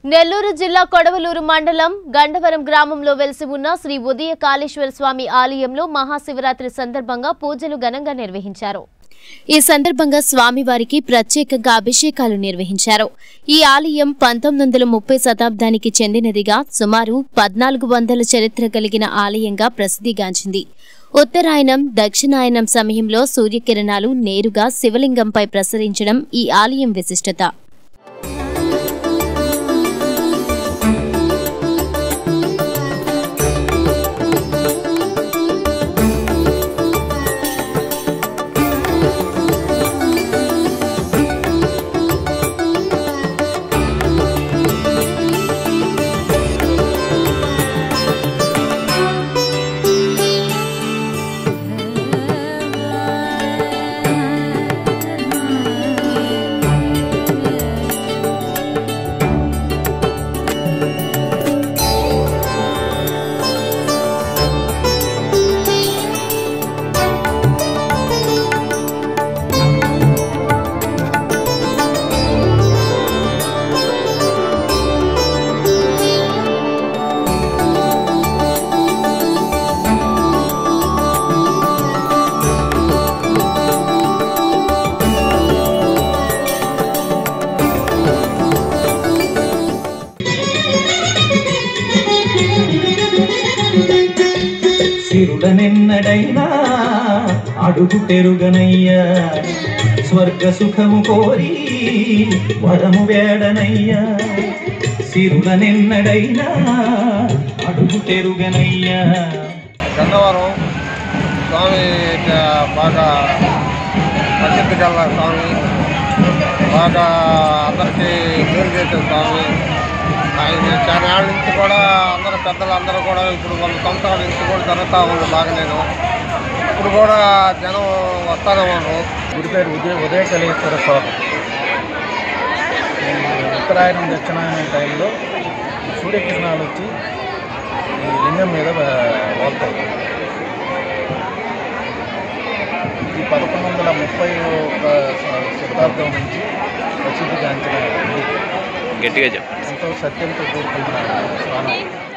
నెల్లూరు జిల్లా కొడవలూరు మండలం గండవరం గ్రామంలో వెలిసి ఉన్న శ్రీ ఉదయ కాళేశ్వర స్వామి ఆలయంలో మహాశివరాత్రి సందర్భంగా పూజలు ఘనంగా నిర్వహించారు ఈ సందర్భంగా స్వామివారికి ప్రత్యేకంగా అభిషేకాలు నిర్వహించారు ఈ ఆలయం పంతొమ్మిది వందల ముప్పై శతాబ్దానికి చెందినదిగా సుమారు పద్నాలుగు వందల చరిత్ర కలిగిన ఆలయంగా ప్రసిద్ధిగాంచింది ఉత్తరాయణం దక్షిణాయనం సమయంలో సూర్యకిరణాలు నేరుగా శివలింగంపై ప్రసరించడం ఈ ఆలయం విశిష్టత సిరుడనెన్నడైనా అడుగు తెరుగనయ్యా స్వర్గ సుఖము కోరి వరము వేడనయ్యా సిరుడనెన్నడైనా అడుగు తెరుగనయ్యా గన్నవరం స్వామి చ- బాగా ప్రసిద్ధి గల స్వామి బాగా అందరికీ మేలు చేసే స్వామి ఆయన చాలా ఏళ్ళ నుంచి కూడా అందరు పెద్దలు అందరూ కూడా ఇప్పుడు వంద సంవత్సరాల నుంచి కూడా జరుగుతూ ఉంది బాగా నేను ఇప్పుడు కూడా జనం వస్తానే ఉన్నారు గుడి పేరు ఉదయ ఉదయకలేశ్వర స్వామి ఈ ఉత్తరాయణం దక్షిణాయనం టైంలో సూర్యకిరణాలు వచ్చి ఈ లింగం మీద వాళ్తాయి ఇది పదకొండు వందల ముప్పై ఒక శతాబ్దం నుంచి ప్రసిద్ధిగాంచిన గుడి. గట్టిగా చెప్పండి ఎంతో సత్యంతో కూడుకున్న స్వామి